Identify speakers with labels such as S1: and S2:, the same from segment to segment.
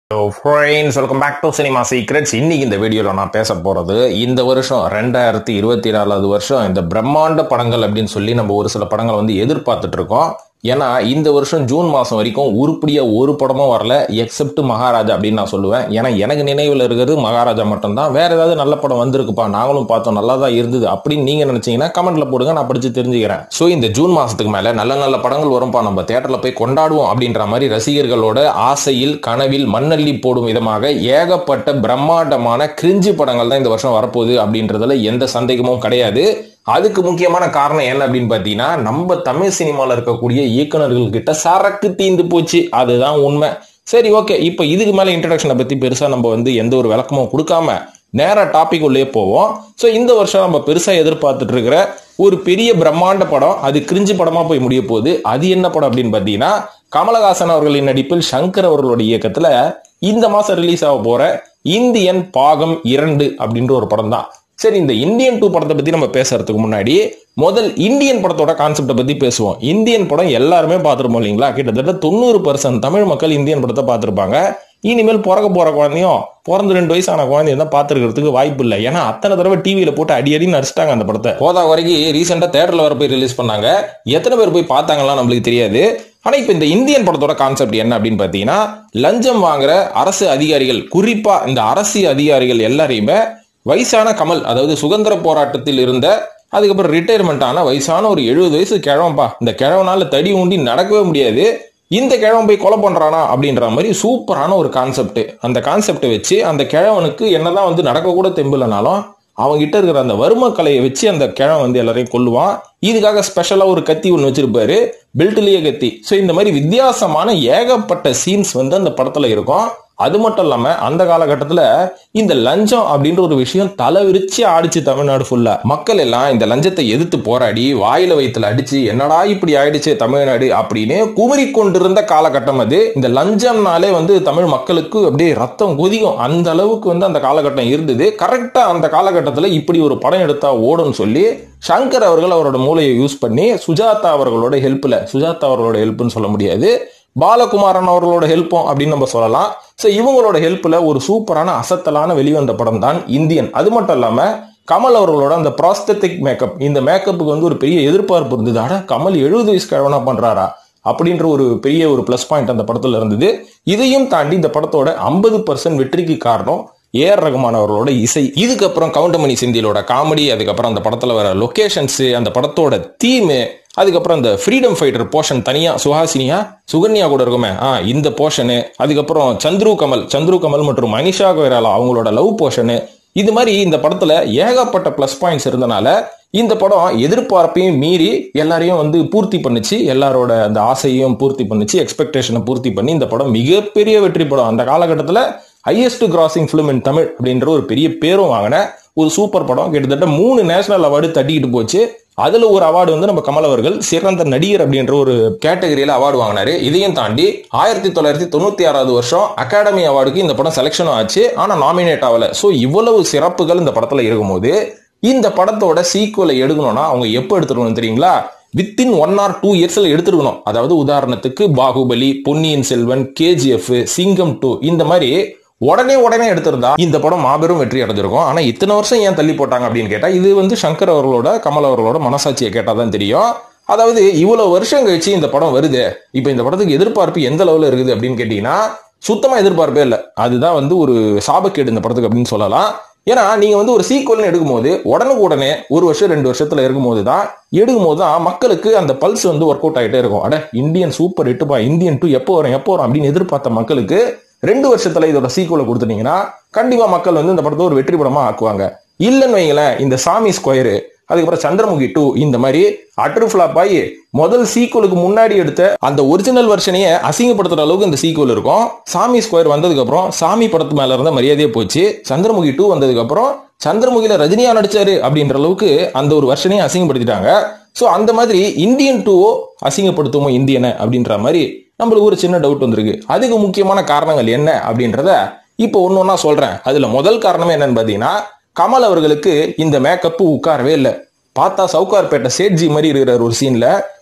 S1: Friends welcome back to cinema secrets இன்னைக்கு இந்த வீடியோவில் நான் பேச போகிறது இந்த வருஷம் ரெண்டாயிரத்தி இருபத்தி நாலாவது வருஷம் இந்த பிரம்மாண்ட படங்கள் அப்படின்னு சொல்லி நம்ம ஒரு சில படங்களை வந்து எதிர்பார்த்துட்டு இருக்கோம் ஏன்னா இந்த வருஷம் ஜூன் மாதம் வரைக்கும் உருப்படியா ஒரு படமும் வரல எக்ஸப்ட் மகாராஜா அப்படின்னு நான் சொல்லுவேன் ஏன்னா எனக்கு நினைவில் இருக்கிறது மகாராஜா மட்டும்தான் வேற ஏதாவது நல்ல படம் வந்திருக்குப்பா நாங்களும் பார்த்தோம் நல்லா தான் இருந்தது அப்படின்னு நீங்க நினைச்சீங்கன்னா கமெண்ட்ல போடுங்க நான் படிச்சு தெரிஞ்சுக்கிறேன் ஸோ இந்த ஜூன் மாசத்துக்கு மேல நல்ல நல்ல படங்கள் வரும்பா நம்ம தேட்டர்ல போய் கொண்டாடுவோம் அப்படின்ற மாதிரி ரசிகர்களோட ஆசையில் கனவில் மண்ணள்ளி போடும் விதமாக ஏகப்பட்ட பிரம்மாண்டமான கிரிஞ்சு படங்கள் தான் இந்த வருஷம் வரப்போகுது அப்படின்றதுல எந்த சந்தேகமும் கிடையாது அதுக்கு முக்கியமான காரணம் என்ன அப்படின்னு பார்த்தீங்கன்னா நம்ம தமிழ் சினிமாவில் இருக்கக்கூடிய இயக்குனர்கள் கிட்ட சரக்கு தீந்து போச்சு அதுதான் உண்மை சரி ஓகே இப்போ இதுக்கு மேலே இன்ட்ரடக்ஷனை பற்றி பெருசாக நம்ம வந்து எந்த ஒரு விளக்கமும் கொடுக்காம நேராக டாபிக் உள்ளே போவோம் ஸோ இந்த வருஷம் நம்ம பெருசாக எதிர்பார்த்துட்டு இருக்கிற ஒரு பெரிய பிரம்மாண்ட படம் அது கிரிஞ்சு படமாக போய் முடிய போகுது அது என்ன படம் அப்படின்னு பார்த்தீங்கன்னா கமலஹாசன் அவர்களின் நடிப்பில் சங்கர் அவர்களோட இயக்கத்தில் இந்த மாதம் ரிலீஸ் ஆக போகிற இந்தியன் பாகம் இரண்டு அப்படின்ற ஒரு படம் தான் சரி இந்த இந்தியன் டூ படத்தை பத்தி நம்ம பேசுறதுக்கு முன்னாடி முதல் இந்தியன் படத்தோட கான்செப்டை பத்தி பேசுவோம் இந்தியன் படம் எல்லாருமே பார்த்துருப்போம் இல்லைங்களா கிட்டத்தட்ட தொண்ணூறு பர்சன்ட் தமிழ் மக்கள் இந்தியன் படத்தை பார்த்துருப்பாங்க இனிமேல் பிறக்க போற குழந்தையும் பிறந்து ரெண்டு வயசான குழந்தையும் தான் பார்த்துருக்கிறதுக்கு வாய்ப்பு இல்லை ஏன்னா அத்தனை தடவை டிவியில போட்டு அடி அடி நடிச்சிட்டாங்க அந்த படத்தை போதா வரைக்கும் ரீசெண்டா தேட்டர்ல வர போய் ரிலீஸ் பண்ணாங்க எத்தனை பேர் போய் பார்த்தாங்கலாம் நம்மளுக்கு தெரியாது ஆனா இப்ப இந்த இந்தியன் படத்தோட கான்செப்ட் என்ன அப்படின்னு பாத்தீங்கன்னா லஞ்சம் வாங்குற அரசு அதிகாரிகள் குறிப்பா இந்த அரசு அதிகாரிகள் எல்லாரையுமே வயசான கமல் அதாவது சுதந்திர போராட்டத்தில் இருந்த அதுக்கப்புறம் ரிட்டையர்மெண்ட் ஆன வயசான ஒரு எழுபது வயசு கிழவன்பா இந்த கிழவனால தடி ஊண்டி நடக்கவே முடியாது இந்த கிழவன் போய் கொலை பண்றானா அப்படின்ற மாதிரி சூப்பரான ஒரு கான்செப்ட் அந்த கான்செப்டை வச்சு அந்த கிழவனுக்கு என்னதான் வந்து நடக்க கூட தெம்பில்லைனாலும் அவங்க கிட்ட இருக்கிற அந்த வறும கலையை வச்சு அந்த கிழவன் வந்து எல்லாரையும் கொல்லுவான் இதுக்காக ஸ்பெஷலா ஒரு கத்தி ஒன்று வச்சிருப்பாரு பெல்ட்லயே கத்தி ஸோ இந்த மாதிரி வித்தியாசமான ஏகப்பட்ட சீன்ஸ் வந்து அந்த படத்துல இருக்கும் அது மட்டும் இல்லாம அந்த காலகட்டத்துல இந்த லஞ்சம் அப்படின்ற ஒரு விஷயம் தலை விரிச்சு ஆடிச்சு தமிழ்நாடு ஃபுல்லா மக்கள் எல்லாம் இந்த லஞ்சத்தை எதிர்த்து போராடி வாயில வயிற்றுல அடிச்சு என்னடா இப்படி ஆயிடுச்சு தமிழ்நாடு அப்படின்னு குமரி கொண்டிருந்த காலகட்டம் அது இந்த லஞ்சம்னாலே வந்து தமிழ் மக்களுக்கு அப்படியே ரத்தம் கொதிக்கும் அந்த அளவுக்கு வந்து அந்த காலகட்டம் இருந்தது கரெக்டா அந்த காலகட்டத்துல இப்படி ஒரு படம் எடுத்தா ஓடும்னு சொல்லி சங்கர் அவர்கள் அவரோட மூளையை யூஸ் பண்ணி சுஜாதா அவர்களோட ஹெல்ப்ல சுஜாதா அவர்களோட ஹெல்ப்னு சொல்ல முடியாது பாலகுமாரன் அவர்களோட ஹெல்ப்பும் அப்படின்னு நம்ம சொல்லலாம் ஸோ இவங்களோட ஹெல்ப்ல ஒரு சூப்பரான அசத்தலான வெளிவந்த படம் தான் இந்தியன் அது மட்டும் இல்லாம கமல் அவர்களோட அந்த ப்ராஸ்தட்டிக் மேக்கப் இந்த மேக்கப்புக்கு வந்து ஒரு பெரிய எதிர்பார்ப்பு இருந்தது அட கமல் எழுபது வயசு கிழவனா பண்றாரா அப்படின்ற ஒரு பெரிய ஒரு ப்ளஸ் பாயிண்ட் அந்த படத்துல இருந்தது இதையும் தாண்டி இந்த படத்தோட ஐம்பது பர்சன்ட் வெற்றிக்கு காரணம் ஏஆர் ரகுமான் அவர்களோட இசை இதுக்கப்புறம் கவுண்டமணி சிந்திலோட காமெடி அதுக்கப்புறம் அந்த படத்துல வர லொகேஷன்ஸ் அந்த படத்தோட தீமு அதுக்கப்புறம் இந்த ஃப்ரீடம் ஃபைட்டர் போர்ஷன் தனியா சுஹாசினியா சுகன்யா கூட இருக்குமே ஆ இந்த போர்ஷனு அதுக்கப்புறம் சந்துரு கமல் சந்துரு கமல் மற்றும் மனிஷா கொய்ராலா அவங்களோட லவ் போர்ஷனு இது மாதிரி இந்த படத்துல ஏகப்பட்ட ப்ளஸ் பாயிண்ட்ஸ் இருந்தனால இந்த படம் எதிர்பார்ப்பையும் மீறி எல்லாரையும் வந்து பூர்த்தி பண்ணுச்சு எல்லாரோட அந்த ஆசையும் பூர்த்தி பண்ணுச்சு எக்ஸ்பெக்டேஷனை பூர்த்தி பண்ணி இந்த படம் மிகப்பெரிய வெற்றி படம் அந்த காலகட்டத்தில் highest grossing film in Tamil அப்படின்ற ஒரு பெரிய பேரும் வாங்கின ஒரு சூப்பர் படம் கிட்டத்தட்ட மூணு நேஷனல் அவார்டு தட்டிக்கிட்டு போச்சு அதுல ஒரு அவார்டு வந்து நம்ம கமல் அவர்கள் சிறந்த நடிகர் அப்படின்ற ஒரு கேட்டகரியில அவார்டு வாங்கினாரு இதையும் தாண்டி ஆயிரத்தி தொள்ளாயிரத்தி தொண்ணூத்தி ஆறாவது வருஷம் அகாடமி அவார்டுக்கு இந்த படம் செலெக்ஷனும் ஆச்சு ஆனா நாமினேட் ஆகல ஸோ இவ்வளவு சிறப்புகள் இந்த படத்துல இருக்கும்போது இந்த படத்தோட சீக்குவலை எடுக்கணும்னா அவங்க எப்போ எடுத்துருக்கணும் தெரியுங்களா வித்தின் ஒன் ஆர் டூ இயர்ஸ்ல எடுத்துருக்கணும் அதாவது உதாரணத்துக்கு பாகுபலி பொன்னியின் செல்வன் கேஜிஎஃப் சிங்கம் டூ இந்த மாதிரி உடனே உடனே எடுத்திருந்தா இந்த படம் மாபெரும் வெற்றி அடைஞ்சிருக்கும் ஆனா இத்தனை வருஷம் ஏன் தள்ளி போட்டாங்க அப்படின்னு கேட்டா இது வந்து சங்கர் அவர்களோட கமல் அவர்களோட மனசாட்சியை கேட்டாதான் தெரியும் அதாவது இவ்வளவு வருஷம் கழிச்சு இந்த படம் வருது இப்போ இந்த படத்துக்கு எதிர்பார்ப்பு எந்த லெவலில் இருக்குது அப்படின்னு கேட்டீங்கன்னா சுத்தமா எதிர்பார்ப்பே இல்லை அதுதான் வந்து ஒரு சாபக்கேடு இந்த படத்துக்கு அப்படின்னு சொல்லலாம் ஏன்னா நீங்க வந்து ஒரு சீக்வல்னு எடுக்கும்போது உடனுக்கு உடனே ஒரு வருஷம் ரெண்டு வருஷத்துல இருக்கும்போது தான் எடுக்கும்போது தான் மக்களுக்கு அந்த பல்ஸ் வந்து ஒர்க் அவுட் ஆகிட்டே இருக்கும் அட இந்தியன் சூப்பர் ஹிட்டுப்பா இந்தியன் டூ எப்போ வரும் எப்போ வரும் அப்படின்னு எதிர்பார்த்த மக்களுக்கு ரெண்டு வருஷத்துல இதோட சீக்குவலை கொடுத்துட்டீங்கன்னா கண்டிப்பா மக்கள் வந்து இந்த படத்தை ஒரு வெற்றி படமா ஆக்குவாங்க இல்லைன்னு வைங்களேன் இந்த சாமி ஸ்கொயரு அதுக்கப்புறம் சந்திரமுகி டூ இந்த மாதிரி அட்ரு ஃபிளாப் ஆகி முதல் சீக்குவலுக்கு முன்னாடி எடுத்த அந்த ஒரிஜினல் வருஷனையே அசிங்கப்படுத்துற அளவுக்கு இந்த சீக்குவல் இருக்கும் சாமி ஸ்கொயர் வந்ததுக்கு அப்புறம் சாமி படத்து மேல இருந்த மரியாதையே போச்சு சந்திரமுகி டூ வந்ததுக்கு அப்புறம் சந்திரமுகில ரஜினியா நடிச்சாரு அப்படின்ற அளவுக்கு அந்த ஒரு வருஷனையும் அசிங்கப்படுத்திட்டாங்க ஸோ அந்த மாதிரி இந்தியன் டூவோ அசிங்கப்படுத்துமோ இந்தியனை அப்படின்ற மாதிரி நம்மளுக்கு ஒரு சின்ன டவுட் வந்திருக்கு அதுக்கு முக்கியமான காரணங்கள் என்ன அப்படின்றத இப்போ ஒன்று ஒன்றா சொல்றேன் அதுல முதல் காரணமே என்னன்னு பார்த்தீங்கன்னா கமல் அவர்களுக்கு இந்த மேக்கப்பு உட்காரவே இல்லை பார்த்தா சவுகார்பேட்டை சேட்ஜி மாதிரி இருக்கிற ஒரு சீன்ல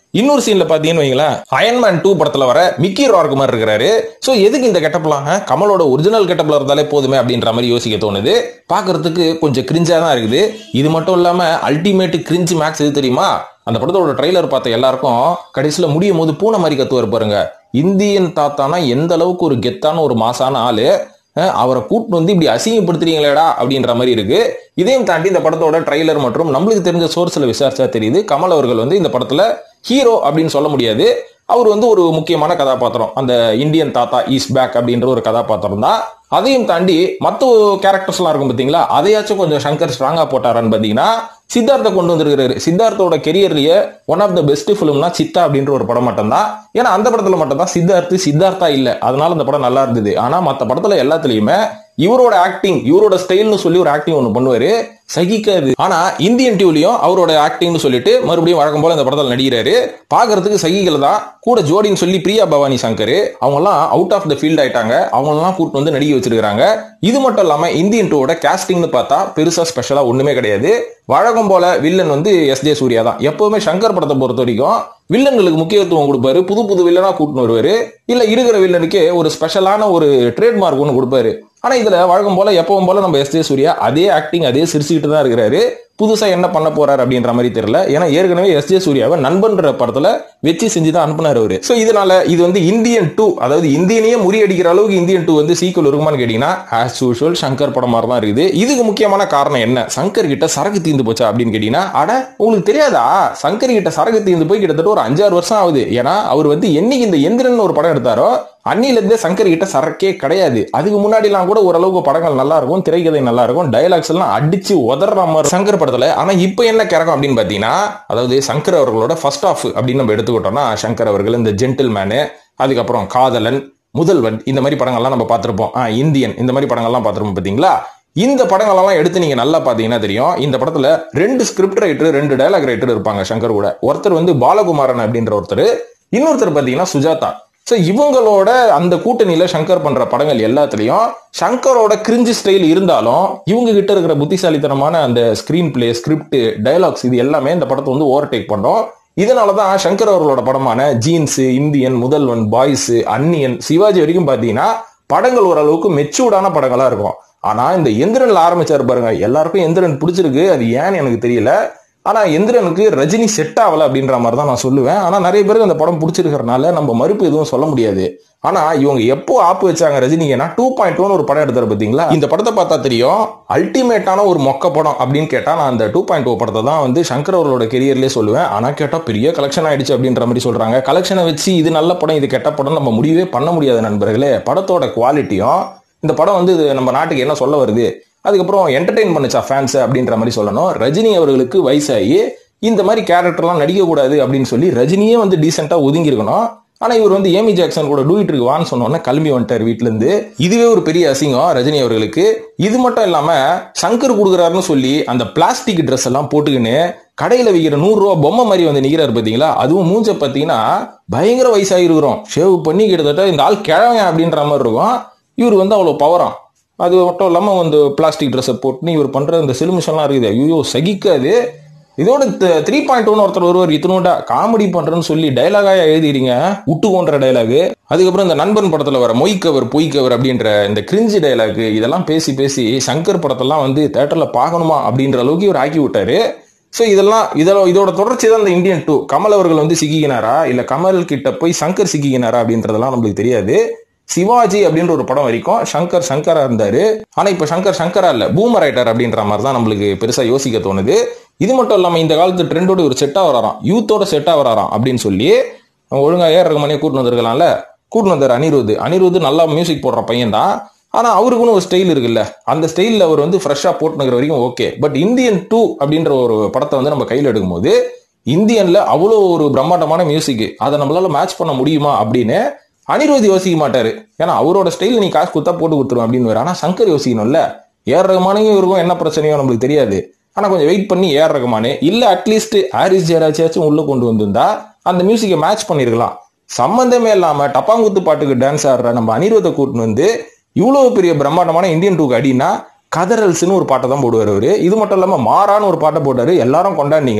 S1: இன்னொரு சீன்ல பாத்தீங்கன்னு வைங்களேன் அயன்மேன் டூ படத்துல வர மிக்கி ரார்க் மாதிரி இருக்கிறாரு சோ எதுக்கு இந்த கெட்டப்லாம் கமலோட ஒரிஜினல் கெட்டப்ல இருந்தாலே போதுமே அப்படின்ற மாதிரி யோசிக்க தோணுது பாக்குறதுக்கு கொஞ்சம் கிரிஞ்சா தான் இருக்குது இது மட்டும் இல்லாம அல்டிமேட் கிரிஞ்சு மேக்ஸ் எது தெரியுமா அந்த படத்தோட ட்ரைலர் பார்த்த எல்லாருக்கும் கடைசியில முடியும் போது பூனை மாதிரி கத்துவார் பாருங்க இந்தியன் தாத்தானா எந்த அளவுக்கு ஒரு கெத்தான ஒரு மாசான ஆளு அஹ் அவரை கூட்டு வந்து இப்படி அசிங்கப்படுத்துறீங்களேடா அப்படின்ற மாதிரி இருக்கு இதையும் தாண்டி இந்த படத்தோட ட்ரைலர் மற்றும் நம்மளுக்கு தெரிஞ்ச சோர்ஸ்ல விசாரிச்சா தெரியுது கமல் அவர்கள் வந்து இந்த படத்துல ஹீரோ அப்படின்னு சொல்ல முடியாது அவர் வந்து ஒரு முக்கியமான கதாபாத்திரம் அந்த இந்தியன் தாத்தா ஈஸ் பேக் அப்படின்ற ஒரு கதாபாத்திரம் தான் அதையும் தாண்டி மற்ற கேரக்டர்ஸ்லாம் இருக்கும் பார்த்தீங்களா அதையாச்சும் கொஞ்சம் சங்கர் ஸ்ட்ராங்கா போட்டாரான்னு பார்த்தீங்கன்னா சித்தார்த்தை கொண்டு வந்திருக்கிறாரு சித்தார்த்தோட கெரியர்லயே ஒன் ஆஃப் த பெஸ்ட் ஃபிலிம்னா சித்தா அப்படின்ற ஒரு படம் மட்டும் தான் ஏன்னா அந்த படத்துல மட்டும் தான் சித்தார்த்து சித்தார்த்தா இல்ல அதனால அந்த படம் நல்லா இருந்தது ஆனா மற்ற படத்துல எல்லாத்துலயுமே இவரோட ஆக்டிங் இவரோட ஸ்டைல்னு சொல்லி ஒரு ஆக்டிங் ஒன்று பண்ணுவாரு சகிக்காது ஆனா இந்தியன் டியூலையும் அவரோட ஆக்டிங்னு சொல்லிட்டு மறுபடியும் வழக்கம் போல இந்த படத்தில் நடிக்கிறாரு பாக்குறதுக்கு சகிக்கல தான் கூட ஜோடின்னு சொல்லி பிரியா பவானி சங்கர் அவங்க எல்லாம் அவுட் ஆஃப் த ஃபீல்ட் ஆயிட்டாங்க அவங்க எல்லாம் கூட்டு வந்து நடிக்க வச்சிருக்காங்க இது மட்டும் இல்லாம இந்தியன் டூவோட கேஸ்டிங்னு பார்த்தா பெருசா ஸ்பெஷலா ஒண்ணுமே கிடையாது வழக்கம் போல வில்லன் வந்து எஸ் ஜே சூர்யா தான் எப்பவுமே சங்கர் படத்தை பொறுத்த வரைக்கும் வில்லன்களுக்கு முக்கியத்துவம் கொடுப்பாரு புது புது வில்லனா கூட்டின்னு வருவாரு இல்ல இருக்கிற வில்லனுக்கே ஒரு ஸ்பெஷலான ஒரு ட்ரேட்மார்க் ஒன்று கொடுப்பாரு ஆனா இதுல வழக்கம் போல எப்பவும் போல நம்ம எஸ் ஜே சூர்யா அதே ஆக்டிங் அதே சிரிச்சுக்கிட்டு தான் இருக்கிறாரு புதுசா என்ன பண்ண போறாரு அப்படின்ற மாதிரி தெரியல ஏன்னா ஏற்கனவே எஸ் ஜே சூர்யாவை நண்பன்ற படத்துல வச்சு செஞ்சு தான் அனுப்புனாரு அவரு சோ இதனால இது வந்து இந்தியன் டூ அதாவது இந்தியனையே முறியடிக்கிற அளவுக்கு இந்தியன் டூ வந்து சீக்கிரம் இருக்குமான்னு கேட்டீங்கன்னா ஆஸ் யூஷுவல் சங்கர் படம் மாதிரி தான் இருக்குது இதுக்கு முக்கியமான காரணம் என்ன சங்கர் கிட்ட சரக்கு தீர்ந்து போச்சா அப்படின்னு கேட்டீங்கன்னா அட உங்களுக்கு தெரியாதா சங்கர் கிட்ட சரக்கு தீர்ந்து போய் கிட்டத்தட்ட ஒரு அஞ்சாறு வருஷம் ஆகுது ஏன்னா அவர் வந்து என்னைக்கு இந்த எந்திரன் ஒரு படம் எடுத்தாரோ அன்னில இருந்தே சங்கர் கிட்ட சரக்கே கிடையாது அதுக்கு முன்னாடி எல்லாம் கூட ஓரளவுக்கு படங்கள் நல்லா இருக்கும் திரைக்கதை நல்லா இருக்கும் டைலாக்ஸ் எல்லாம் அடிச்சு உதற மாதிரி சங்கர் படத்துல ஆனா இப்போ என்ன கிறக்கம் அப்படின்னு பாத்தீங்கன்னா அதாவது சங்கர் அவர்களோட ஃபர்ஸ்ட் ஆஃப் அப்படின்னு நம்ம எடுத்துக்கிட்டோம்னா சங்கர் அவர்கள் இந்த ஜென்டில்மேனு அதுக்கப்புறம் காதலன் முதல்வன் இந்த மாதிரி படங்கள்லாம் நம்ம பார்த்திருப்போம் ஆ, இந்தியன் இந்த மாதிரி படங்கள்லாம் பார்த்திருப்போம் பாத்தீங்களா இந்த படங்களெல்லாம் எடுத்து நீங்க நல்லா பாத்தீங்கன்னா தெரியும் இந்த படத்துல ரெண்டு ஸ்கிரிப்ட் ரைட்டர் ரெண்டு டயலாக் ரைட்டர் இருப்பாங்க சங்கர் கூட ஒருத்தர் வந்து பாலகுமாரன் அப்படின்ற ஒருத்தர் இன்னொருத்தர் பாத்தீங்கன்னா சுஜாதா ஸோ இவங்களோட அந்த கூட்டணியில சங்கர் பண்ற படங்கள் எல்லாத்துலயும் சங்கரோட கிரிஞ்சு ஸ்டைல் இருந்தாலும் இவங்க கிட்ட இருக்கிற புத்திசாலித்தனமான அந்த ஸ்கிரீன் பிளே ஸ்கிரிப்ட் டயலாக்ஸ் இது எல்லாமே இந்த படத்தை வந்து ஓவர்டேக் பண்ணோம் இதனாலதான் சங்கர் அவர்களோட படமான Jeans Indian Mudhalvan Boys Anniyan Sivaji வரைக்கும் பாத்தீங்கன்னா படங்கள் ஓரளவுக்கு மெச்சூர்டான படங்களா இருக்கும் ஆனா இந்த எந்திரன்ல ஆரம்பிச்சாரு பாருங்க எல்லாருக்கும் எந்திரன் பிடிச்சிருக்கு அது ஏன்னு எனக்கு தெரியல ஆனா எந்திரனுக்கு ரஜினி செட் ஆகல அப்படின்ற மாதிரி தான் நான் சொல்லுவேன் ஆனா நிறைய பேருக்கு அந்த படம் பிடிச்சிருக்கிறனால நம்ம மறுப்பு எதுவும் சொல்ல முடியாது ஆனா இவங்க எப்போ ஆப்பு வச்சாங்க ரஜினிக்குன்னா டூ பாயிண்ட் ஒன் ஒரு படம் எடுத்தாரு பாத்தீங்களா இந்த படத்தை பார்த்தா தெரியும் அல்டிமேட்டான ஒரு மொக்க படம் அப்படின்னு கேட்டா நான் அந்த டூ பாயிண்ட் ஓ படத்தை தான் வந்து சங்கர் அவர்களோட கெரியர்லேயே சொல்லுவேன் ஆனா கேட்டா பெரிய கலெக்ஷன் ஆயிடுச்சு அப்படின்ற மாதிரி சொல்றாங்க கலெக்ஷனை வச்சு இது நல்ல படம் இது கெட்ட படம் நம்ம முடிவே பண்ண முடியாது நண்பர்களே படத்தோட குவாலிட்டியும் இந்த படம் வந்து இது நம்ம நாட்டுக்கு என்ன சொல்ல வருது அதுக்கப்புறம் என்டர்டெயின் பண்ணுச்சா ஃபேன்ஸ் அப்படின்ற மாதிரி சொல்லணும் ரஜினி அவர்களுக்கு வயசாகி இந்த மாதிரி கேரக்டர்லாம் நடிக்கக்கூடாது அப்படின்னு சொல்லி ரஜினியே வந்து டீசெண்டாக ஒதுங்கி இருக்கணும் ஆனா இவர் வந்து ஏமி ஜாக்சன் கூட டூயிட் இருக்கு வான்னு சொன்னோன்னே கிளம்பி வந்துட்டார் வீட்டுல இருந்து இதுவே ஒரு பெரிய அசிங்கம் ரஜினி அவர்களுக்கு இது மட்டும் இல்லாம சங்கர் கொடுக்குறாருன்னு சொல்லி அந்த பிளாஸ்டிக் ட்ரெஸ் எல்லாம் போட்டுக்கின்னு கடையில விற்கிற நூறு ரூபா பொம்மை மாதிரி வந்து நிக்கிறாரு பாத்தீங்களா அதுவும் மூஞ்ச பாத்தீங்கன்னா பயங்கர வயசாகி இருக்கிறோம் ஷேவ் பண்ணி கிட்டத்தட்ட இந்த ஆள் கிழவன் அப்படின்ற மாதிரி இருக்கும் இவர் வந்து அவ்வளவு பவரம் அது மட்டும் இல்லாமல் வந்து பிளாஸ்டிக் ட்ரெஸ்ஸை போட்டு இவர் பண்ணுற இந்த சிலுமிஷன்லாம் இருக்குது ஐயோ சகிக்காது இதோட த்ரீ பாயிண்ட் ஒன் ஒருத்தர் ஒருவர் இத்தனோட காமெடி பண்றேன்னு சொல்லி டைலாகாக எழுதிறீங்க விட்டு போன்ற டைலாகு அதுக்கப்புறம் இந்த நண்பன் படத்துல வர மொய் கவர் பொய் கவர் அப்படின்ற இந்த கிரிஞ்சு டைலாக் இதெல்லாம் பேசி பேசி சங்கர் படத்தெல்லாம் வந்து தேட்டர்ல பார்க்கணுமா அப்படின்ற அளவுக்கு இவர் ஆக்கி விட்டாரு ஸோ இதெல்லாம் இதெல்லாம் இதோட தொடர்ச்சி தான் இந்த இந்தியன் டூ கமல் அவர்கள் வந்து சிக்கிக்கினாரா இல்ல கமல் கிட்ட போய் சங்கர் சிக்கிக்கினாரா அப்படின்றதெல்லாம் நம்மளுக்கு தெரியாது சிவாஜி அப்படின்ற ஒரு படம் வரைக்கும் சங்கர் சங்கரா இருந்தாரு ஆனா இப்ப சங்கர் சங்கரா இல்ல பூமர் ரைட்டர் அப்படின்ற மாதிரி தான் நம்மளுக்கு பெருசா யோசிக்க தோணுது இது மட்டும் இல்லாம இந்த காலத்து ட்ரெண்டோட ஒரு செட்டா வராராம் யூத்தோட செட்டா வராராம் அப்படின்னு சொல்லி ஒழுங்கா ஏற ரகமானே கூட்டின்னு வந்திருக்கலாம்ல கூட்டின்னு வந்தார் அனிருத் அனிருத் நல்லா மியூசிக் போடுற பையன் தான் ஆனா அவருக்குன்னு ஒரு ஸ்டைல் இருக்குல்ல அந்த ஸ்டைல்ல அவர் வந்து ஃப்ரெஷ்ஷா போட்டுனுக்கிற வரைக்கும் ஓகே பட் இந்தியன் டூ அப்படின்ற ஒரு படத்தை வந்து நம்ம கையில் எடுக்கும்போது இந்தியன்ல அவ்வளோ ஒரு பிரம்மாண்டமான மியூசிக் அதை நம்மளால மேட்ச் பண்ண முடியுமா அப்படின்னு அனிருத் யோசிக்க மாட்டாரு ஏன்னா அவரோட ஸ்டைல் நீ காசு கொடுத்தா போட்டு கொடுத்துரும் அப்படின்னு ஆனா சங்கர் யோசிக்கணும்ல ஏர் ரகமானையும் இருக்கும் என்ன பிரச்சனையோ நம்மளுக்கு தெரியாது ஆனா கொஞ்சம் வெயிட் பண்ணி ஏர் ரகமானே இல்ல அட்லீஸ்ட் ஹாரிஸ் ஜெயராஜாச்சும் உள்ள கொண்டு வந்திருந்தா அந்த மியூசிக்கை மேட்ச் பண்ணிருக்கலாம் சம்பந்தமே இல்லாம டப்பாங்குத்து பாட்டுக்கு டான்ஸ் ஆடுற நம்ம அனிருத்தை கூட்டின்னு வந்து இவ்வளவு பெரிய பிரம்மாண்டமான இந்தியன் டூக்கு அடினா கதரல்ஸ்னு ஒரு பாட்டை தான் போடுவார் அவரு இது மட்டும் இல்லாம மாறான்னு ஒரு பாட்டை போட்டாரு எல்லாரும் கொண்டாடினீங்க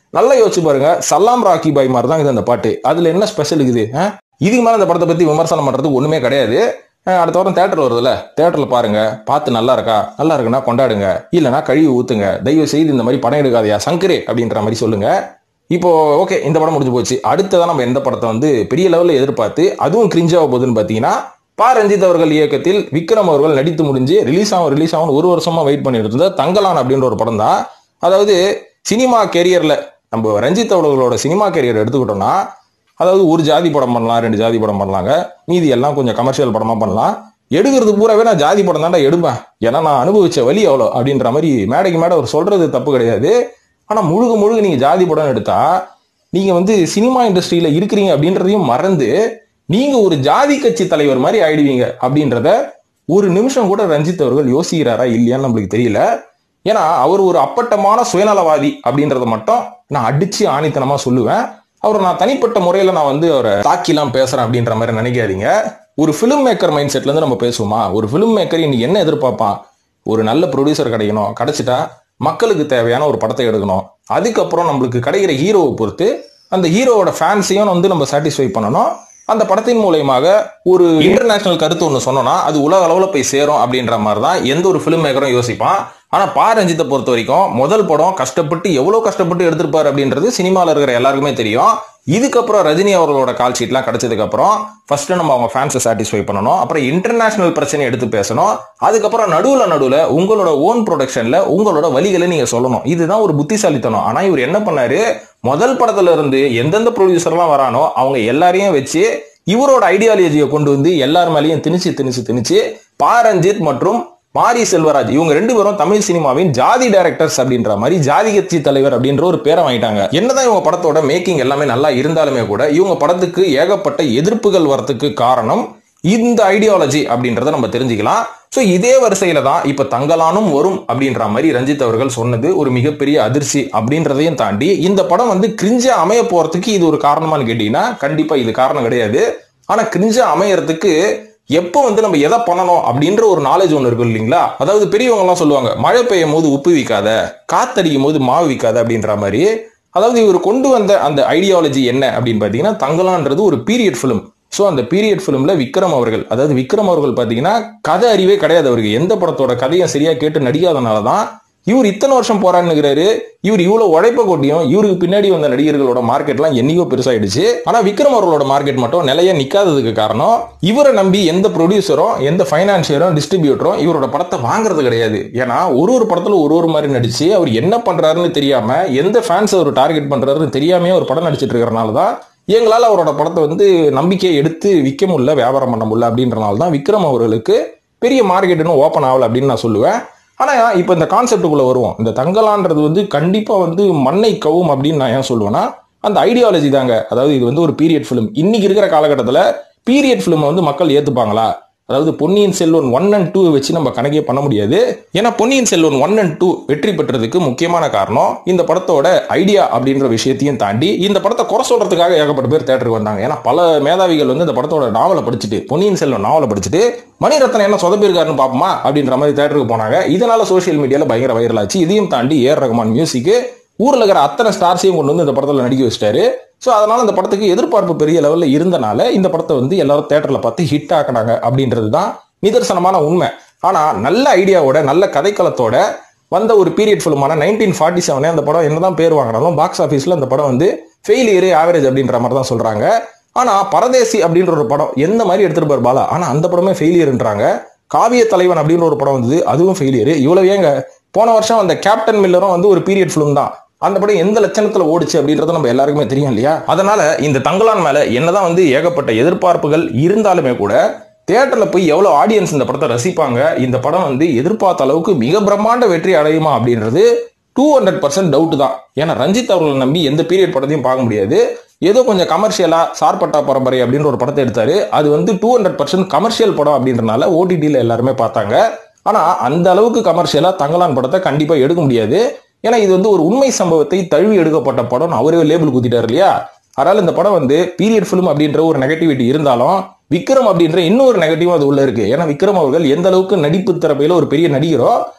S1: நல்லா யோசிச்சு பாருங்க சல்லாம் ராக்கி பாய் மாதிரி தான் இது அந்த பாட்டு அதுல என்ன ஸ்பெஷல் இருக்குது ஆ? இதுக்கு மேல அந்த படத்தை பத்தி விமர்சனம் பண்றதுக்கு ஒண்ணுமே கிடையாது அஹ் அடுத்த வாரம் தேட்டர் வருதுல்ல தேட்டர்ல பாருங்க பார்த்து நல்லா இருக்கா நல்லா இருக்குன்னா கொண்டாடுங்க இல்லைன்னா கழுவி ஊத்துங்க தயவு செய்து இந்த மாதிரி படம் எடுக்காதயா சங்கரே அப்படின்ற மாதிரி சொல்லுங்க இப்போ ஓகே இந்த படம் முடிஞ்சு போச்சு அடுத்ததான் நம்ம எந்த படத்தை வந்து பெரிய லெவலில் எதிர்பார்த்து அதுவும் கிரிஞ்சாக போகுதுன்னு பார்த்தீங்கன்னா பா ரஞ்சித் அவர்கள் இயக்கத்தில் விக்ரம் அவர்கள் நடித்து முடிஞ்சு ரிலீஸ் ஆகும் ரிலீஸ் ஆகும் ஒரு வருஷமா வெயிட் பண்ணிட்டு இருந்த தங்கலான் அப்படின்ற ஒரு படம் தான் அதாவது சினிமா கெரியர்ல நம்ம ரஞ்சித் அவர்களோட சினிமா கெரியர் எடுத்துக்கிட்டோம்னா அதாவது ஒரு ஜாதி படம் பண்ணலாம் ரெண்டு ஜாதி படம் பண்ணலாங்க மீதி எல்லாம் கொஞ்சம் கமர்ஷியல் படமா பண்ணலாம் எடுக்கிறது பூராவே நான் ஜாதி படம் தான்டா எடுப்பேன் ஏன்னா நான் அனுபவிச்ச வழி அவ்வளோ அப்படின்ற மாதிரி மேடைக்கு மேடை அவர் சொல்றது தப்பு கிடையாது ஆனா முழுக்க முழுக்க நீங்க ஜாதி படம் எடுத்தா நீங்க வந்து சினிமா இண்டஸ்ட்ரியில இருக்கிறீங்க அப்படின்றதையும் மறந்து நீங்க ஒரு ஜாதி கட்சி தலைவர் மாதிரி ஆயிடுவீங்க அப்படின்றத ஒரு நிமிஷம் கூட ரஞ்சித் அவர்கள் யோசிக்கிறாரா இல்லையான்னு நம்மளுக்கு தெரியல ஏன்னா அவர் ஒரு அப்பட்டமான சுயநலவாதி அப்படின்றத மட்டும் நான் அடிச்சு ஆணித்தனமா சொல்லுவேன் அவரை நான் தனிப்பட்ட முறையில நான் வந்து அவரை தாக்கிலாம் பேசுறேன் அப்படின்ற மாதிரி நினைக்காதீங்க ஒரு ஃபிலிம் மேக்கர் மைண்ட் செட்ல இருந்து நம்ம பேசுவோமா ஒரு ஃபிலிம் மேக்கர் இன்னைக்கு என்ன எதிர்பார்ப்பான் ஒரு நல்ல ப்ரொடியூசர் கிடைக்கணும் கிடைச்சிட்டா மக்களுக்கு தேவையான ஒரு படத்தை எடுக்கணும் அதுக்கப்புறம் நம்மளுக்கு கிடைக்கிற ஹீரோவை பொறுத்து அந்த ஹீரோவோட ஃபேன்ஸையும் வந்து நம்ம சாட்டிஸ்ஃபை பண்ணணும் அந்த படத்தின் மூலயமாக ஒரு இன்டர்நேஷனல் கருத்து ஒன்று சொன்னோம்னா அது உலக அளவில் போய் சேரும் அப்படின்ற மாதிரி தான் எந்த ஒரு ஃபிலிம் மேக்கரும் யோசிப்பான் ஆனா பா ரஞ்சித்தை பொறுத்த வரைக்கும் முதல் படம் கஷ்டப்பட்டு எவ்வளவு கஷ்டப்பட்டு எடுத்திருப்பாரு அப்படின்றது சினிமாவில் இருக்கிற எல்லாருக்குமே தெரியும் இதுக்கப்புறம் ரஜினி அவர்களோட கால் ஷீட்லாம் கிடைச்சதுக்கு அப்புறம் ஃபர்ஸ்ட் நம்ம அவங்க ஃபேன்ஸை சாட்டிஸ்ஃபை பண்ணணும் அப்புறம் இன்டர்நேஷனல் பிரச்சனை எடுத்து பேசணும் அதுக்கப்புறம் நடுவுல நடுவுல உங்களோட ஓன் ப்ரொடக்ஷன்ல உங்களோட வழிகளை நீங்க சொல்லணும் இதுதான் ஒரு புத்திசாலித்தனம் ஆனா இவர் என்ன பண்ணாரு முதல் படத்துல இருந்து எந்தெந்த ப்ரொடியூசர்லாம் வரானோ அவங்க எல்லாரையும் வச்சு இவரோட ஐடியாலஜியை கொண்டு வந்து எல்லார் மேலேயும் திணிச்சு திணிச்சு திணிச்சு பா ரஞ்சித் மற்றும் மாரி செல்வராஜ் இவங்க ரெண்டு பேரும் தமிழ் சினிமாவின் ஜாதி டைரக்டர்ஸ் அப்படின்ற மாதிரி ஜாதி கட்சி தலைவர் அப்படின்ற ஒரு பேரை வாங்கிட்டாங்க என்னதான் இவங்க படத்தோட மேக்கிங் எல்லாமே நல்லா இருந்தாலுமே கூட இவங்க படத்துக்கு ஏகப்பட்ட எதிர்ப்புகள் வரத்துக்கு காரணம் இந்த ஐடியாலஜி அப்படின்றத நம்ம தெரிஞ்சுக்கலாம் சோ இதே வரிசையில தான் இப்ப தங்கலானும் வரும் அப்படின்ற மாதிரி ரஞ்சித் அவர்கள் சொன்னது ஒரு மிகப்பெரிய அதிர்ச்சி அப்படின்றதையும் தாண்டி இந்த படம் வந்து கிரிஞ்சா அமைய போறதுக்கு இது ஒரு காரணமான்னு கேட்டீங்கன்னா கண்டிப்பா இது காரணம் கிடையாது ஆனா கிரிஞ்சா அமையறதுக்கு எப்போ வந்து நம்ம எதை பண்ணணும் அப்படின்ற ஒரு நாலேஜ் ஒன்று இருக்கும் இல்லைங்களா அதாவது பெரியவங்க எல்லாம் சொல்லுவாங்க மழை பெய்யும் போது உப்பு விற்காத காத்தடிக்கும் போது மாவு விற்காத அப்படின்ற மாதிரி அதாவது இவர் கொண்டு வந்த அந்த ஐடியாலஜி என்ன அப்படின்னு பார்த்தீங்கன்னா தங்கலான்றது ஒரு பீரியட் ஃபிலிம் ஸோ அந்த பீரியட் ஃபிலிம்ல விக்ரம் அவர்கள் அதாவது விக்ரம் அவர்கள் பார்த்தீங்கன்னா கதை அறிவே கிடையாது அவருக்கு எந்த படத்தோட கதையும் சரியா கேட்டு நடிக்காதனால தான் இவர் இத்தனை வருஷம் போராடுனுங்கிறாரு இவர் இவ்வளவு உழைப்ப கொட்டியும் இவருக்கு பின்னாடி வந்த நடிகர்களோட மார்க்கெட்லாம் என்னையோ பெருசாயிடுச்சு ஆனா விக்ரம் அவர்களோட மார்க்கெட் மட்டும் நிலையா நிக்காததுக்கு காரணம் இவரை நம்பி எந்த ப்ரொடியூசரும் எந்த ஃபைனான்சியரும் டிஸ்ட்ரிபியூட்டரும் இவரோட படத்தை வாங்குறது கிடையாது ஏன்னா ஒரு ஒரு படத்துல ஒரு ஒரு மாதிரி நடிச்சு அவர் என்ன பண்றாருன்னு தெரியாம எந்த ஃபேன்ஸ் அவர் டார்கெட் பண்றாருன்னு தெரியாமயே ஒரு படம் நடிச்சிட்டு இருக்கிறனால தான் எங்களால் அவரோட படத்தை வந்து நம்பிக்கையை எடுத்து விற்க முடியல வியாபாரம் பண்ண முடியல அப்படின்றனால தான் விக்ரம் அவர்களுக்கு பெரிய மார்க்கெட் இன்னும் ஓப்பன் ஆகல அப்படின்னு நான் சொல்லுவேன் ஆனா இப்போ இந்த கான்செப்டுக்குள்ள வருவோம் இந்த தங்கலான்றது வந்து கண்டிப்பா வந்து மண்ணை கவும் அப்படின்னு நான் ஏன் சொல்லுவேன்னா அந்த ஐடியாலஜி தாங்க அதாவது இது வந்து ஒரு பீரியட் ஃபிலிம் இன்னைக்கு இருக்கிற காலகட்டத்தில் பீரியட் ஃபிலிமை வந்து மக்கள் ஏத்துப்பாங்களா அதாவது Ponniyin Selvan one and two வச்சு நம்ம கணக்கே பண்ண முடியாது ஏன்னா Ponniyin Selvan one and two வெற்றி பெற்றதுக்கு முக்கியமான காரணம் இந்த படத்தோட ஐடியா அப்படின்ற விஷயத்தையும் தாண்டி இந்த படத்தை குறை சொல்றதுக்காக ஏகப்பட்ட பேர் தேட்டருக்கு வந்தாங்க ஏன்னா பல மேதாவிகள் வந்து இந்த படத்தோட நாவலை படிச்சுட்டு பொன்னியின் செல்வன் நாவலை படிச்சுட்டு மணிரத்னம் என்ன சொதப்பிருக்காருன்னு பார்ப்போமா அப்படின்ற மாதிரி தேட்டருக்கு போனாங்க இதனால சோஷியல் மீடியால பயங்கர வைரல் ஆச்சு இதையும் தாண்டி ஏர் ரகுமான் மியூசிக்கு ஊர்ல இருக்கிற அத்தனை ஸ்டார்ஸையும் கொண்டு வந்து இந்த படத்துல நடிக்க வச்சிட்டாரு ஸோ அதனால இந்த படத்துக்கு எதிர்பார்ப்பு பெரிய லெவலில் இருந்தனால இந்த படத்தை வந்து எல்லாரும் தேட்டரில் பார்த்து ஹிட் ஆக்கினாங்க அப்படின்றது தான் நிதர்சனமான உண்மை ஆனால் நல்ல ஐடியாவோட நல்ல கதைக்களத்தோட வந்த ஒரு பீரியட் ஃபிலிமான நைன்டீன் ஃபார்ட்டி செவனே அந்த படம் என்னதான் பேர் வாங்கினாலும் பாக்ஸ் ஆஃபீஸில் அந்த படம் வந்து ஃபெயிலியர் ஆவரேஜ் அப்படின்ற மாதிரி தான் சொல்கிறாங்க ஆனால் பரதேசி அப்படின்ற ஒரு படம் எந்த மாதிரி எடுத்துட்டு போய் பாலா ஆனால் அந்த படமே ஃபெயிலியர்ன்றாங்க காவிய தலைவன் அப்படின்ற ஒரு படம் வந்தது அதுவும் ஃபெயிலியர் இவ்வளவு ஏங்க போன வருஷம் அந்த கேப்டன் மில்லரும் வந்து ஒரு பீரியட் ஃபிலிம் தான் அந்த படம் எந்த லட்சணத்துல ஓடிச்சு அப்படின்றது நம்ம எல்லாருக்குமே தெரியும் இல்லையா அதனால இந்த தங்கலான் மேல என்னதான் வந்து ஏகப்பட்ட எதிர்பார்ப்புகள் இருந்தாலுமே கூட தியேட்டர்ல போய் எவ்வளவு ஆடியன்ஸ் இந்த படத்தை ரசிப்பாங்க இந்த படம் வந்து எதிர்பார்த்த அளவுக்கு மிக பிரம்மாண்ட வெற்றி அடையுமா அப்படின்றது டூ ஹண்ட்ரட் பர்சன்ட் டவுட் தான் ஏன்னா ரஞ்சித் அவர்களை நம்பி எந்த பீரியட் படத்தையும் பார்க்க முடியாது ஏதோ கொஞ்சம் கமர்ஷியலா சார்பட்டா பரம்பரை அப்படின்ற ஒரு படத்தை எடுத்தாரு அது வந்து டூ ஹண்ட்ரட் பர்சன்ட் கமர்ஷியல் படம் அப்படின்றனால ஓடிடியில் எல்லாருமே பார்த்தாங்க ஆனா அந்த அளவுக்கு கமர்ஷியலா தங்கலான் படத்தை கண்டிப்பா எடுக்க முடியாது ஏன்னா இது வந்து ஒரு உண்மை சம்பவத்தை தழுவி எடுக்கப்பட்ட படம் அவரே லேபிள் குத்திட்டாரு இல்லையா அதனால இந்த படம் வந்து பீரியட் ஃபிலிம் அப்படின்ற ஒரு நெகட்டிவிட்டி இருந்தாலும் விக்ரம் அப்படின்ற இன்னொரு நெகட்டிவும் அது உள்ள இருக்கு ஏன்னா விக்ரம் அவர்கள் எந்த அளவுக்கு நடிப்பு திறமையில ஒரு பெரிய நடிகரோ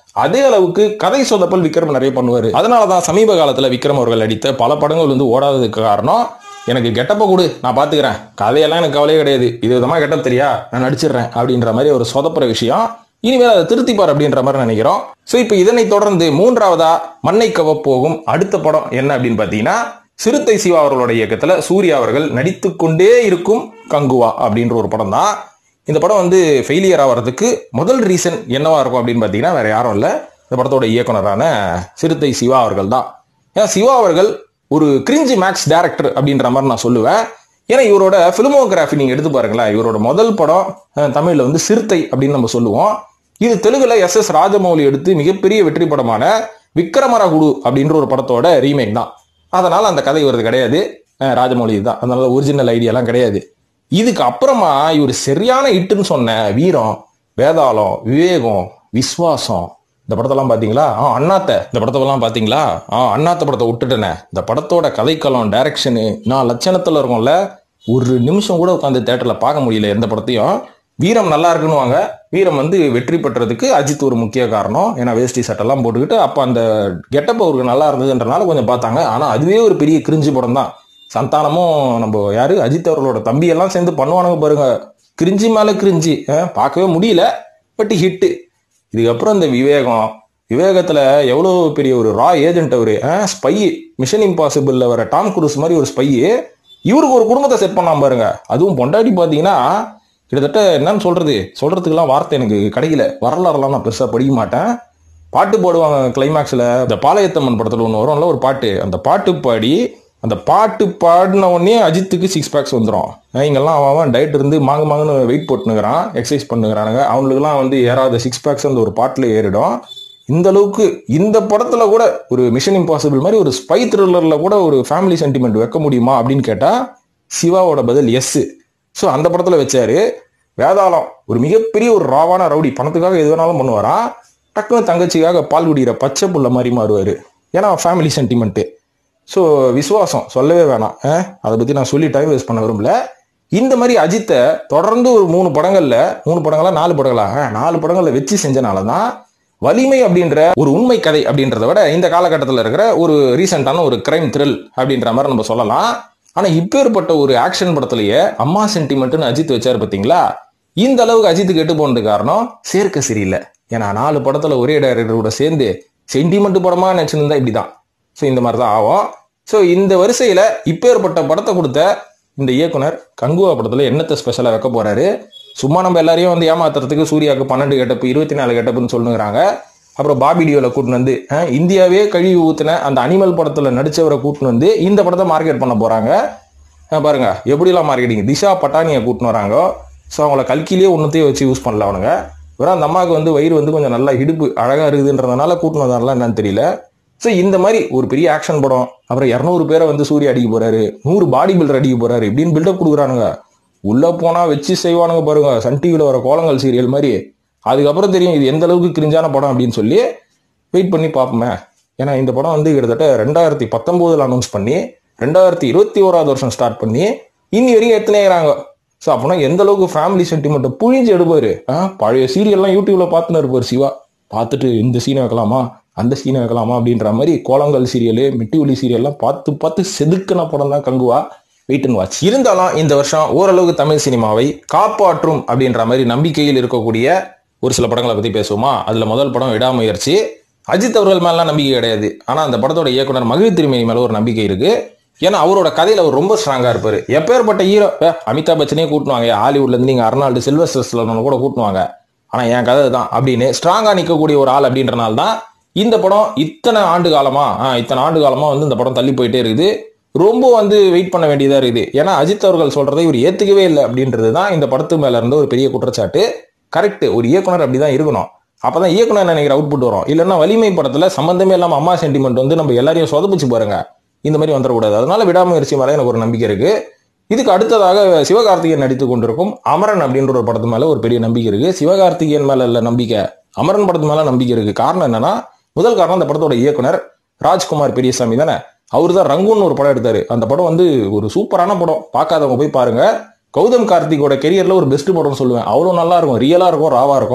S1: அதே அளவுக்கு கதை சொதப்பல் விக்ரம் நிறைய பண்ணுவாரு அதனாலதான் சமீப காலத்துல விக்ரம் அவர்கள் நடித்த பல படங்கள் வந்து ஓடாததுக்கு காரணம் எனக்கு கெட்டப்ப கொடு நான் பாத்துக்கிறேன் கதையெல்லாம் எனக்கு கவலையே கிடையாது இது விதமா கெட்டப் தெரியா நான் நடிச்சிடுறேன் அப்படின்ற மாதிரி ஒரு சொதப்புற விஷயம் இனிமேல் அதை திருத்திப்பார் அப்படின்ற மாதிரி நினைக்கிறோம் ஸோ இப்போ இதனை தொடர்ந்து மூன்றாவதா மண்ணை கவ போகும் அடுத்த படம் என்ன அப்படின்னு பார்த்தீங்கன்னா சிறுத்தை சிவா அவர்களோட இயக்கத்துல சூர்யா அவர்கள் நடித்து கொண்டே இருக்கும் கங்குவா அப்படின்ற ஒரு படம் தான் இந்த படம் வந்து ஃபெயிலியர் ஆகிறதுக்கு முதல் ரீசன் என்னவா இருக்கும் அப்படின்னு பார்த்தீங்கன்னா வேற யாரும் இல்லை இந்த படத்தோட இயக்குனரான சிறுத்தை சிவா அவர்கள் தான் ஏன்னா சிவா அவர்கள் ஒரு கிரிஞ்சி மேக்ஸ் டைரக்டர் அப்படின்ற மாதிரி நான் சொல்லுவேன் ஏன்னா இவரோட பிலிமோகிராஃபி நீங்க எடுத்து பாருங்களேன் இவரோட முதல் படம் அஹ், தமிழ்ல வந்து சிறுத்தை அப்படின்னு நம்ம சொல்லுவோம் இது தெலுங்குல எஸ் எஸ் ராஜமௌலி எடுத்து மிகப்பெரிய வெற்றி படமான விக்ரமரகுடு அப்படின்ற ஒரு படத்தோட ரீமேக் தான் அதனால அந்த கதை இவரது கிடையாது அஹ், ராஜமௌலி தான் அதனால ஒரிஜினல் ஐடியாலாம் கிடையாது இதுக்கு அப்புறமா இவர் சரியான ஹிட்டுன்னு சொன்ன வீரம் வேதாளம் விவேகம் விஸ்வாசம் இந்த படத்தெல்லாம் பாத்தீங்களா ஆ அண்ணாத்த இந்த படத்தெல்லாம் பாத்தீங்களா ஆ அண்ணாத்த படத்தை விட்டுட்டேனே இந்த படத்தோட கதைக்களம் டைரக்ஷனு நான் லட்சணத்துல இருக்கும்ல ஒரு நிமிஷம் கூட உட்காந்து தேட்டர்ல பார்க்க முடியல எந்த படத்தையும் வீரம் நல்லா இருக்குன்னுவாங்க வீரம் வந்து வெற்றி பெற்றதுக்கு அஜித் ஒரு முக்கிய காரணம் ஏன்னா வேஷ்டி சட்டெல்லாம் போட்டுக்கிட்டு அப்போ அந்த கெட்டப் அவருக்கு நல்லா இருந்ததுன்றனால கொஞ்சம் பார்த்தாங்க ஆனால் அதுவே ஒரு பெரிய கிரிஞ்சு படம் தான் சந்தானமும் நம்ம யாரு அஜித் அவர்களோட தம்பி எல்லாம் சேர்ந்து பண்ணுவானுங்க பாருங்க கிரிஞ்சி மேல கிரிஞ்சி அஹ், பார்க்கவே முடியல பட் ஹிட்டு இதுக்கப்புறம் இந்த விவேகம் விவேகத்துல எவ்வளோ பெரிய ஒரு ரா ஏஜென்ட் அவரு ஸ்பை மிஷன் இம்பாசிபிள்ல வர டாம் குரூஸ் மாதிரி ஒரு ஸ்பை இவருக்கு ஒரு குடும்பத்தை செட் பண்ணாம பாருங்க அதுவும் பொண்டாட்டி பாத்தீங்கன்னா கிட்டத்தட்ட என்னன்னு சொல்றது சொல்றதுக்கெல்லாம் வார்த்தை எனக்கு கிடைக்கல வரலாறுலாம் நான் பெருசா படிக்க மாட்டேன் பாட்டு பாடுவாங்க கிளைமேக்ஸ்ல இந்த பாளையத்தம்மன் படத்துல ஒன்று வரும்ல ஒரு பாட்டு அந்த பாட்டு பாடி அந்த பாட்டு பாடின உடனே அஜித்துக்கு சிக்ஸ் பேக்ஸ் வந்துடும் இங்கெல்லாம் அவன் அவன் டயட் இருந்து மாங்க மாங்கன்னு வெயிட் போட்டுனுக்கிறான் எக்ஸசைஸ் பண்ணுகிறானுங்க அவங்களுக்குலாம் வந்து ஏறாத சிக்ஸ் பேக்ஸ் அந்த ஒரு பாட்டில் ஏறிடும் இந்த அளவுக்கு இந்த படத்துல கூட ஒரு மிஷன் இம்பாசிபிள் மாதிரி ஒரு ஸ்பை த்ரில்லர்ல கூட ஒரு ஃபேமிலி சென்டிமெண்ட் வைக்க முடியுமா அப்படின்னு கேட்டா சிவாவோட பதில் எஸ் ஸோ அந்த படத்துல வச்சாரு வேதாளம் ஒரு மிகப்பெரிய ஒரு ராவான ரவுடி பணத்துக்காக எது வேணாலும் பண்ணுவாராம் டக்குன்னு தங்கச்சிக்காக பால் குடிக்கிற பச்சை புள்ள மாதிரி மாறுவாரு ஏன்னா ஃபேமிலி சென்டிமெண்ட்டு ஸோ விசுவாசம் சொல்லவே வேணாம் அஹ், அதை பற்றி நான் சொல்லி டைம் வேஸ்ட் பண்ண விரும்பல இந்த மாதிரி அஜித்தை தொடர்ந்து ஒரு மூணு படங்கள்ல மூணு படங்களா நாலு படங்களா அஹ், நாலு படங்கள்ல வச்சு செஞ்சனால தான் வலிமை அப்படின்ற ஒரு உண்மை கதை அப்படின்றத விட இந்த காலகட்டத்தில் இருக்கிற ஒரு ரீசெண்டான ஒரு கிரைம் த்ரில் அப்படின்ற மாதிரி நம்ம சொல்லலாம் ஆனா இப்பேற்பட்ட ஒரு ஆக்ஷன் படத்திலேயே அம்மா சென்டிமெண்ட்னு அஜித் வச்சாரு பாத்தீங்களா இந்த அளவுக்கு அஜித் கெட்டு போனதுக்கு காரணம் சேர்க்க சரியில்லை ஏன்னா நாலு படத்துல ஒரே டைரக்டரோட சேர்ந்து சென்டிமெண்ட் படமா நினைச்சிருந்தா இப்படிதான் ஸோ இந்த மாதிரி தான் ஆகும் ஸோ இந்த வரிசையில இப்பேற்பட்ட படத்தை கொடுத்த இந்த இயக்குனர் கங்குவா படத்துல என்னத்தை ஸ்பெஷலா வைக்க போறாரு சும்மா நம்ம எல்லாரையும் வந்து ஏமாத்துறதுக்கு சூர்யாவுக்கு பன்னெண்டு கெட்டப்பு இருபத்தி நாலு கெட்டப்புன்னு சொல்லுங்கிறாங்க அப்புறம் பாபி டியோல கூட்டின்னு வந்து அஹ், இந்தியாவே கழுவி ஊத்துன அந்த அனிமல் படத்துல நடிச்சவரை கூட்டின்னு வந்து இந்த படத்தை மார்க்கெட் பண்ண போறாங்க அஹ், பாருங்க எப்படிலாம் மார்க்கெட்டிங் திஷா பட்டானியை கூட்டின்னு வராங்க ஸோ அவங்கள கல்கிலேயே ஒன்றுத்தையும் வச்சு யூஸ் பண்ணல அவனுங்க வெறும் அந்த அம்மாவுக்கு வந்து வயிறு வந்து கொஞ்சம் நல்லா இடுப்பு அழகா இருக்குதுன்றதுனால கூட்டின்னு வந்தாங்களா என்னன்னு தெரியல ஸோ இந்த மாதிரி ஒரு பெரிய ஆக்ஷன் படம் அப்புறம் இரநூறு பேரை வந்து சூர்யா அடிக்க போறாரு நூறு பாடி பில்டர் அடிக்க போறாரு இப்படின்னு பில்டப் கொடுக்குறானுங்க உள்ள போனா வச்சு செய்வானுங்க பாருங்க சன் டிவியில் வர கோலங்கள் சீரியல் மாதிரி அதுக்கப்புறம் தெரியும் இது எந்த அளவுக்கு கிரிஞ்சான படம் அப்படின்னு சொல்லி வெயிட் பண்ணி பார்ப்போமே ஏன்னா இந்த படம் வந்து கிட்டத்தட்ட ரெண்டாயிரத்தி பத்தொன்பதுல அனௌன்ஸ் பண்ணி ரெண்டாயிரத்தி இருபத்தி ஓராவது வருஷம் ஸ்டார்ட் பண்ணி இன்னி வரைக்கும் எத்தனைங்கிறாங்க ஸோ அப்போனா எந்த அளவுக்கு ஃபேமிலி சென்டிமெண்ட்டை புழிஞ்சு எடுப்பாரு ஆ, பழைய சீரியல்லாம் யூடியூப்ல பார்த்துன்னு இருப்பார் சிவா பார்த்துட்டு இந்த சீனை வைக்கலாமா அந்த சீனை வைக்கலாமா அப்படின்ற மாதிரி கோலங்கள் சீரியலு மிட்டி ஒலி சீரியல்லாம் பார்த்து பார்த்து செதுக்கின படம் தான் கங்குவா வெயிட் அண்ட் வாட்ச் இருந்தாலும் இந்த வருஷம் ஓரளவுக்கு தமிழ் சினிமாவை காப்பாற்றும் அப்படின்ற மாதிரி நம்பிக்கையில் இருக்கக்கூடிய ஒரு சில படங்களை பத்தி பேசுவோமா அதுல முதல் படம் விடாமுயற்சி அஜித் அவர்கள் மேலாம் நம்பிக்கை கிடையாது ஆனா அந்த படத்தோட இயக்குனர் மகிழ் திருமணி மேல ஒரு நம்பிக்கை இருக்கு ஏன்னா அவரோட கதையில அவர் ரொம்ப ஸ்ட்ராங்கா இருப்பாரு எப்பேற்பட்ட ஹீரோ அமிதாப் பச்சனே கூட்டுவாங்க ஹாலிவுட்ல இருந்து நீங்க அர்னால்டு சில்வஸ்டர் ஸ்டலோனை கூட கூட்டுவாங்க ஆனா என் கதை தான் அப்படின்னு ஸ்ட்ராங்கா நிக்கக்கூடிய ஒரு ஆள் அப்படின்றனால தான் இந்த படம் இத்தனை ஆண்டு காலமா ஆ, இத்தனை ஆண்டு காலமா வந்து இந்த படம் தள்ளி போயிட்டே இருக்குது ரொம்ப வந்து வெயிட் பண்ண வேண்டியதா இருக்குது ஏன்னா அஜித் அவர்கள் சொல்றதை இவர் ஏத்துக்கவே இல்லை அப்படின்றது தான் இந்த படத்து மேல இருந்த ஒரு பெரிய குற்றச்சாட்டு கரெக்ட் ஒரு இயக்குனர் அப்படிதான் இருக்கணும் அப்பதான் இயக்குனர் நினைக்கிற அவுட்புட் வரும் இல்லைன்னா வலிமை படத்துல சம்பந்தமே இல்லாம அம்மா சென்டிமெண்ட் வந்து நம்ம எல்லாரையும் சொதப்பிச்சு பாருங்க இந்த மாதிரி வந்துடக்கூடாது அதனால விடாமுயற்சி மேல எனக்கு ஒரு நம்பிக்கை இருக்கு இதுக்கு அடுத்ததாக சிவகார்த்திகேயன் நடித்து கொண்டிருக்கும் அமரன் அப்படின்ற ஒரு படத்து மேல ஒரு பெரிய நம்பிக்கை இருக்கு சிவகார்த்திகேயன் மேல இல்ல நம்பிக்கை அமரன் படத்து மேல நம்பிக்கை இருக்கு காரணம் என்னன்னா முதல் காரணம் அந்த படத்தோட இயக்குனர் ராஜ்குமார் பெரியசாமி தானே அவர் தான் ரங்குன்னு ஒரு படம் எடுத்தாரு அந்த படம் வந்து ஒரு சூப்பரான படம் பார்க்காதவங்க போய் பாருங்க கௌதம் கார்த்திகோட கெரியர்ல ஒரு பெஸ்ட் படம்னு சொல்லுவேன் அவ்வளோ நல்லா இருக்கும் ரியலா இருக்கும் ராவா இருக்கும்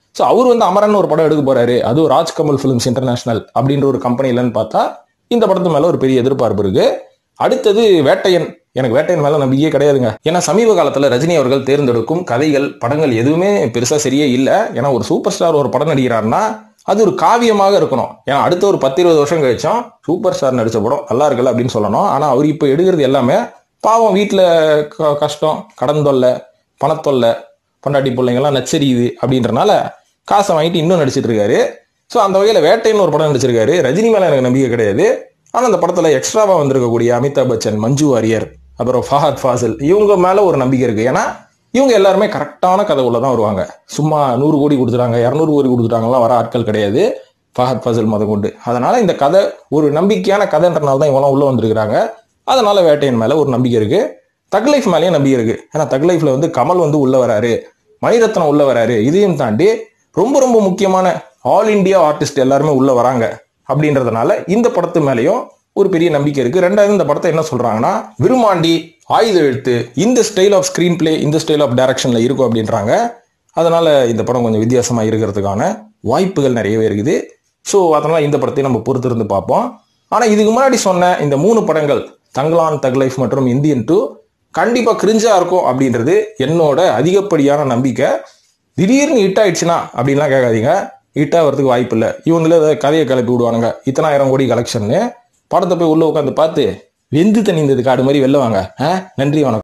S1: ஸோ அவர் வந்து அமரன் ஒரு படம் எடுக்க போறாரு அதுவும் ராஜ்கமல் ஃபிலிம்ஸ் இன்டர்நேஷனல் அப்படின்ற ஒரு கம்பெனிலன்னு பார்த்தா இந்த படத்து மேல ஒரு பெரிய எதிர்பார்ப்பு இருக்கு அடுத்தது வேட்டையன் எனக்கு வேட்டையன் மேல நம்பிக்கையே கிடையாதுங்க ஏன்னா சமீப காலத்துல ரஜினி அவர்கள் தேர்ந்தெடுக்கும் கதைகள் படங்கள் எதுவுமே பெருசா சரியே இல்லை ஏன்னா ஒரு சூப்பர் ஸ்டார் ஒரு படம் நடிக்கிறாருன்னா அது ஒரு காவியமாக இருக்கணும் ஏன்னா அடுத்த ஒரு பத்து இருபது வருஷம் கழிச்சும் சூப்பர் ஸ்டார் நடிச்ச படம் நல்லா இருக்குல்ல அப்படின்னு சொல்லணும் ஆனா அவர் இப்போ எடுக்கிறது எல்லாமே பாவம் வீட்டில் கஷ்டம் கடன் தொல்லை பணத்தொல்லை பொண்டாட்டி பிள்ளைங்கெல்லாம் நச்சரியுது அப்படின்றனால காசை வாங்கிட்டு இன்னும் நடிச்சிட்டு இருக்காரு ஸோ அந்த வகையில் வேட்டைன்னு ஒரு படம் நடிச்சிருக்காரு ரஜினி மேலே எனக்கு நம்பிக்கை கிடையாது ஆனால் அந்த படத்தில் எக்ஸ்ட்ராவாக வந்திருக்கக்கூடிய அமிதாப் பச்சன் மஞ்சு வாரியர் அப்புறம் ஃபஹத் ஃபாசில் இவங்க மேலே ஒரு நம்பிக்கை இருக்கு ஏன்னா இவங்க எல்லாருமே கரெக்டான கதை உள்ள தான் வருவாங்க சும்மா நூறு கோடி கொடுத்துட்டாங்க இரநூறு கோடி கொடுத்துட்டாங்கலாம் வர ஆட்கள் கிடையாது ஃபஹத் ஃபாசில் மதம் கொண்டு அதனால இந்த கதை ஒரு நம்பிக்கையான கதைன்றனால தான் இவங்களாம் உள்ள வந்திருக்கிறாங்க அதனால வேட்டையன் மேலே ஒரு நம்பிக்கை இருக்கு தக் லைஃப் மேலேயும் நம்பிக்கை இருக்கு ஏன்னா தக் லைஃப்ல வந்து கமல் வந்து உள்ள வராரு மணிரத்னம் உள்ள வராரு இதையும் தாண்டி ரொம்ப ரொம்ப முக்கியமான ஆல் இந்தியா ஆர்டிஸ்ட் எல்லாருமே உள்ள வராங்க அப்படின்றதுனால இந்த படத்து மேலேயும் ஒரு பெரிய நம்பிக்கை இருக்கு ரெண்டாவது இந்த படத்தை என்ன சொல்றாங்கன்னா விருமாண்டி ஆயுத எழுத்து இந்த ஸ்டைல் ஆஃப் ஸ்கிரீன் பிளே இந்த ஸ்டைல் ஆஃப் டைரக்ஷன்ல இருக்கும் அப்படின்றாங்க அதனால இந்த படம் கொஞ்சம் வித்தியாசமா இருக்கிறதுக்கான வாய்ப்புகள் நிறையவே இருக்குது ஸோ அதனால இந்த படத்தை நம்ம பொறுத்திருந்து பார்ப்போம் ஆனா இதுக்கு முன்னாடி சொன்ன இந்த மூணு படங்கள் தங்கலான் தக் லைஃப் மற்றும் இந்தியன் டூ கண்டிப்பா கிரிஞ்சா இருக்கும் அப்படின்றது என்னோட அதிகப்படியான நம்பிக்கை திடீர்னு ஹிட் ஆயிடுச்சுன்னா அப்படின்லாம் கேட்காதீங்க ஹிட் ஆகிறதுக்கு வாய்ப்பு இல்லை இவங்களே ஏதாவது கதையை கிளப்பி விடுவானுங்க இத்தனாயிரம் கோடி கலெக்ஷன்னு படத்தை போய் உள்ள உட்காந்து பார்த்து வெந்து தணிந்தது காடு மாதிரி வெளில வாங்க ஆ? நன்றி வணக்கம்